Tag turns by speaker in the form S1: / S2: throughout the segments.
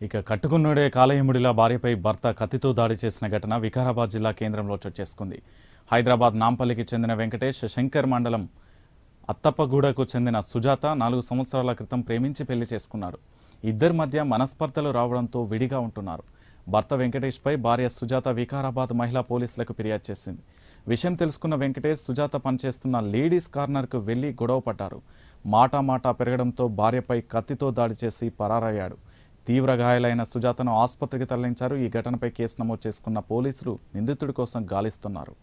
S1: ఇక కట్టుకున్నోడే కాలయముడిలా భార్యపై భర్త కత్తితో దాడి చేసిన ఘటన వికారాబాద్ జిల్లా కేంద్రంలో చోటు చేసుకుంది హైదరాబాద్ నాంపల్లికి చెందిన వెంకటేష్ శంకర్ మండలం అత్తప్పగూడకు చెందిన సుజాత నాలుగు సంవత్సరాల క్రితం ప్రేమించి పెళ్లి చేసుకున్నాడు ఇద్దరి మధ్య మనస్పర్ధలు రావడంతో విడిగా ఉంటున్నారు భర్త వెంకటేష్పై భార్య సుజాత వికారాబాద్ మహిళా పోలీసులకు ఫిర్యాదు చేసింది విషయం తెలుసుకున్న వెంకటేష్ సుజాత పనిచేస్తున్న లేడీస్ కార్నర్కు వెళ్లి గొడవ పడ్డారు మాటా మాటా పెరగడంతో భార్యపై కత్తితో దాడి చేసి పరారయ్యాడు తీవ్ర గాయాలైన సుజాతను ఆసుపత్రికి తరలించారు ఈ ఘటనపై కేసు నమోదు చేసుకున్న పోలీసులు నిందితుడి కోసం గాలిస్తున్నారు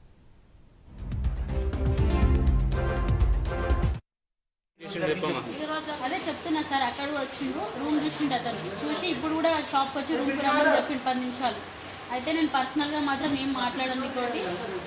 S2: అదే చెప్తున్నా సార్ అక్కడ కూడా వచ్చిండు రూమ్ చూసిండు అతను చూసి ఇప్పుడు కూడా షాప్కి వచ్చి రూమ్కి రమ్మని చెప్పిండు పది నిమిషాలు అయితే నేను పర్సనల్గా మాత్రం ఏం మాట్లాడను మీతోటి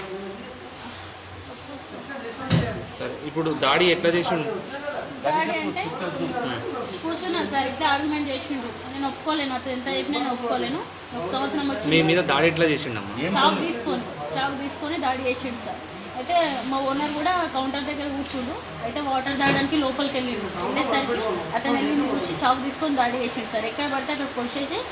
S3: సరే ఇప్పుడు దాడి ఎట్లా చేసిండు
S2: డాడీ అంటే కూర్చున్నాను సార్ ఇట్లా ఆర్గ్యుమెంట్ చేసిండు నేను ఒప్పుకోలేను అతను ఎంత చెప్పినా నేను ఒప్పుకోలేను ఒక సంవత్సరం వచ్చి
S3: మీ మీద దాడి ఎట్లా చేసిండమ్మా
S2: చాకు తీసుకొని చాకు తీసుకొని దాడి చేసిండు సార్ అయితే మా ఓనర్ కూడా కౌంటర్ దగ్గర కూర్చుండు అయితే వాటర్ తాగడానికి లోపలికి వెళ్ళిండు వెళ్ళేసరికి అతను వెళ్ళి చూసి చాకు తీసుకొని దాడి చేసిండు సార్ ఎక్కడ పడితే అక్కడ పొడిచేసి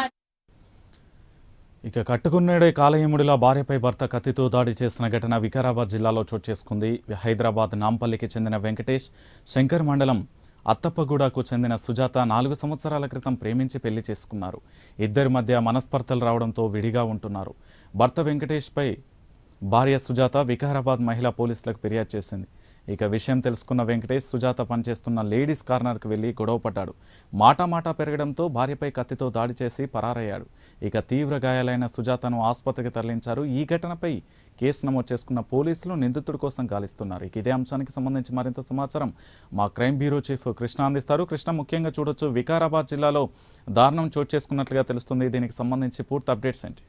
S1: ఇక కట్టుకున్నాడే కాలయముడిలా భార్యపై భర్త కత్తితో దాడి చేసిన ఘటన వికారాబాద్ జిల్లాలో చోటు చేసుకుంది హైదరాబాద్ నాంపల్లికి చెందిన వెంకటేష్ శంకర్ మండలం అత్తప్పగూడకు చెందిన సుజాత నాలుగు సంవత్సరాల క్రితం ప్రేమించి పెళ్లి చేసుకున్నారు ఇద్దరి మధ్య మనస్పర్ధలు రావడంతో విడిగా ఉంటున్నారు భర్త వెంకటేష్పై భార్య సుజాత వికారాబాద్ మహిళా పోలీసులకు ఫిర్యాదు చేసింది ఇక విషయం తెలుసుకున్న వెంకటేష్ సుజాత పనిచేస్తున్న లేడీస్ కార్నర్కు వెళ్లి గొడవపడ్డాడు మాటా మాటా పెరగడంతో భార్యపై కత్తితో దాడి చేసి పరారయ్యాడు ఇక తీవ్ర గాయాలైన సుజాతను ఆసుపత్రికి తరలించారు ఈ ఘటనపై కేసు నమోదు చేసుకున్న పోలీసులు నిందితుడి కోసం గాలిస్తున్నారు ఇక ఇదే అంశానికి సంబంధించి మరింత సమాచారం మా క్రైమ్ బ్యూరో చీఫ్ కృష్ణ అందిస్తారు కృష్ణ ముఖ్యంగా చూడొచ్చు వికారాబాద్ జిల్లాలో దారుణం చోటు చేసుకున్నట్లుగా తెలుస్తుంది దీనికి సంబంధించి పూర్తి అప్డేట్స్ ఏంటి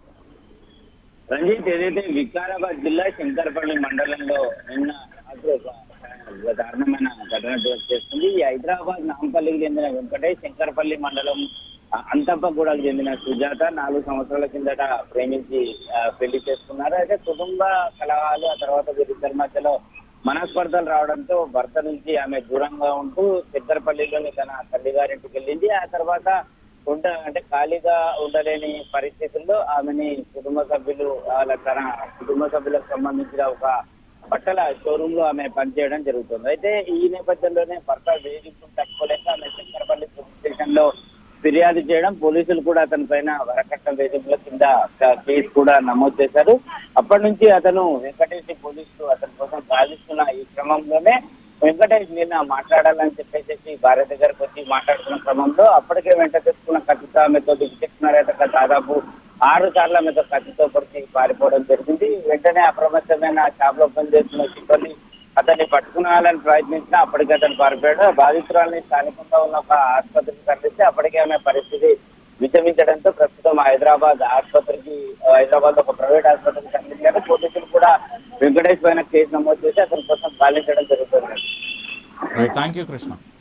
S4: రంజిత్ ఏదైతే వికారాబాద్ జిల్లా శంకరపల్లి మండలంలో నిన్న రాత్రి ఒక ఒక దారుణమైన ఘటన చోటు చేస్తుంది ఈ హైదరాబాద్ నాంపల్లికి చెందిన వెంకటేష్ శంకరపల్లి మండలం ఆ, అంతప్పగూడకు చెందిన సుజాత నాలుగు సంవత్సరాల కిందట ప్రేమించి ఆ, పెళ్లి చేసుకున్నారు అయితే కుటుంబ కలహాలు ఆ తర్వాత వీరిద్దరి మధ్యలో మనస్పర్ధలు రావడంతో భర్త నుంచి ఆమె దూరంగా ఉంటూ శంకరపల్లిలోని తన తల్లిగారింటికి వెళ్ళింది ఆ తర్వాత ఉండ అంటే ఖాళీగా ఉండలేని పరిస్థితుల్లో ఆమెని కుటుంబ సభ్యులు వాళ్ళ తన కుటుంబ సభ్యులకు సంబంధించిన ఒక బట్టల షోరూమ్ లో ఆమె పనిచేయడం జరుగుతుంది అయితే ఈ నేపథ్యంలోనే భర్త వేధింపులు తట్టుకోలేక ఆమె శంకరపల్లి పోలీస్ స్టేషన్ లో ఫిర్యాదు చేయడం పోలీసులు కూడా అతని పైన వరకట్న వేధింపుల కింద క- కేసు కూడా నమోదు చేశారు అప్పటి నుంచి అతను వెంకటేష్ పోలీసులు అతని కోసం సాధిస్తున్న ఈ క్రమంలోనే వెంకటేష్ నిన్న మాట్లాడాలని చెప్పేసి భార్య దగ్గరకు వచ్చి మాట్లాడుతున్న క్రమంలో అప్పటికే వెంట తెచ్చుకున్న కత్తితో ఆమెతో విచక్షణారేతక దాదాపు ఆరు సార్లు ఆమెతో కత్తితో పొడిచి పారిపోవడం జరిగింది వెంటనే అప్రమత్తమైన షాప్ లో పనిచేస్తున్న సిబ్బంది అతన్ని పట్టుకునాలని ప్రయత్నించినా అప్పటికే అతను పారిపోయాడు ఆ బాధితురాలని స్థానికంగా ఉన్న ఒక ఆసుపత్రికి తరలిస్తే అప్పటికే ఆమె పరిస్థితి విషమించడంతో ప్రస్తుతం హైదరాబాద్ ఆసుపత్రికి హైదరాబాద్ ఒక ప్రైవేట్ ఆసుపత్రికి తరలించారు పోలీసులు కూడా వెంకటేష్ పైన కేసు నమోదు చేసి అతని కోసం పాలించడం జరుగుతుంది
S1: రైట్ థ్యాంక్ యూ కృష్ణ